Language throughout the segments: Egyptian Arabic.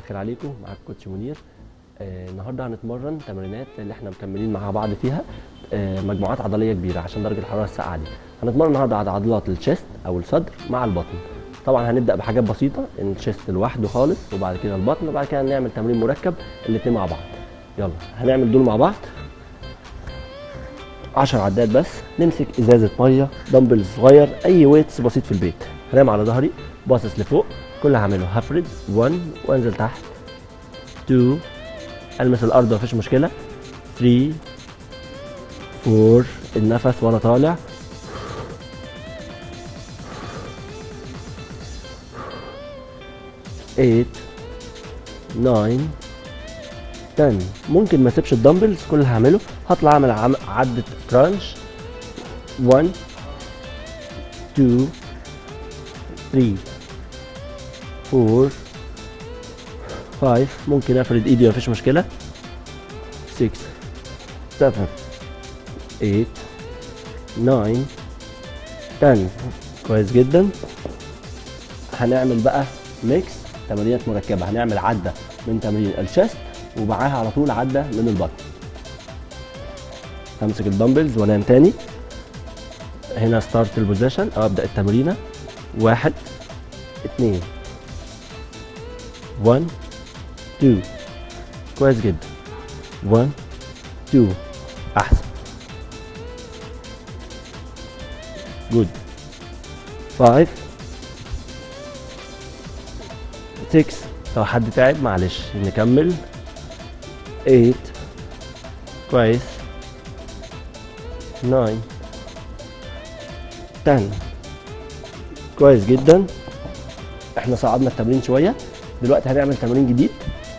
الخير عليكم معاكم كوتش منير آه النهارده هنتمرن تمرينات اللي احنا مكملين مع بعض فيها آه مجموعات عضليه كبيره عشان درجه الحراره الساقعه دي هنتمرن النهارده على عضلات الشيست او الصدر مع البطن طبعا هنبدا بحاجات بسيطه الشيست لوحده خالص وبعد كده البطن وبعد كده نعمل تمرين مركب الاثنين مع بعض يلا هنعمل دول مع بعض 10 عدات بس نمسك ازازه ميه دمبل صغير اي ويتس بسيط في البيت هنام على ظهري باصص لفوق كل اللي هعمله هفرد 1 وانزل تحت 2 المس الارض مفيش مشكله 3 4 النفس وانا طالع eight nine ten ممكن ما اسيبش الدمبلز كل اللي هعمله هطلع اعمل عم- عدة كرانش 1 2 3 4 5 ممكن افرد ايدي مفيش مشكلة 6 7 8 9 10 كويس جدا هنعمل بقى ميكس تمارينات مركبة هنعمل عدة من تمرين الشست ومعاها على طول عدة من البطن همسك الدمبلز وانام تاني هنا ستارت البوزيشن او ابدا التمرينه واحد اتنين 1 2 كويس جدا 1 2 احسن جود 5 6 لو حد تعب معلش نكمل 8 كويس 9 10 كويس جدا احنا صعدنا التمرين شويه دلوقتي هنعمل تمرين جديد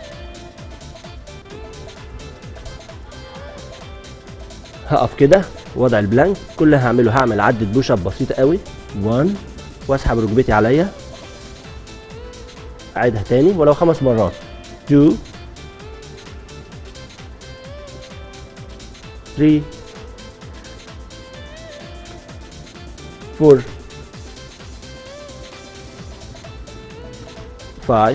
هقف كده وضع البلانك كل اللي هعمله هعمل عدة بوش اب بسيطة قوي 1 واسحب ركبتي عليا اعيدها تاني ولو خمس مرات 2 3 4 5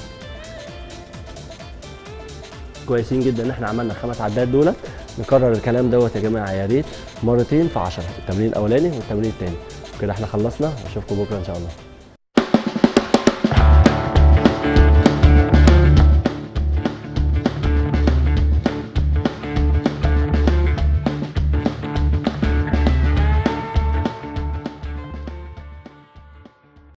كويسين جدا ان احنا عملنا خمس عدات دولت نكرر الكلام دوت يا جماعه يا ريت مرتين في 10 التمرين الاولاني والتمرين الثاني كده احنا خلصنا اشوفكم بكره ان شاء الله